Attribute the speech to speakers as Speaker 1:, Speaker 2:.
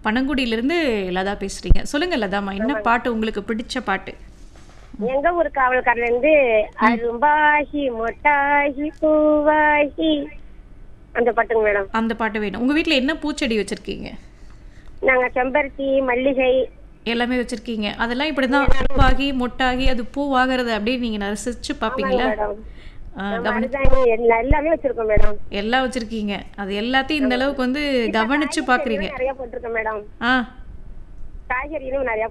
Speaker 1: பனங்குடியிலிருந்து லதா பேசுறீங்க சொல்லுங்க லதாமா என்ன பாட்டு உங்களுக்கு பிடிச்ச பாட்டு
Speaker 2: எங்க ஊர் காவல்காரல இருந்து அரும்பாகி மொட்டாகி பூவாகி அந்த பாட்டுங்க மேடம்
Speaker 1: அந்த பாட்டு வேணும் உங்க வீட்ல என்ன பூச்செடி வச்சிருக்கீங்க
Speaker 2: நாங்க செம்பருத்தி மல்லிகை
Speaker 1: எல்லாமே வச்சிருக்கீங்க அதெல்லாம் இப்படிதான் பூவாகி மொட்டாகி அது பூவாகிறது அப்படியே நீங்க ரசிச்சு பாப்பீங்களா
Speaker 2: மேடம்
Speaker 1: ஆ,
Speaker 2: மருதாணி எல்லா- எல்லாமே வச்சிருக்கோம் மேடம்
Speaker 1: எல்லாம் வச்சிருக்கீங்க அது எல்லாத்தையும் இந்த அளவுக்கு வந்து கவனிச்சு பாக்குறீங்க
Speaker 2: நிறைய போட்டிருக்கோம் மேடம்
Speaker 1: ஆ
Speaker 2: காய்கறிகளும் நிறைய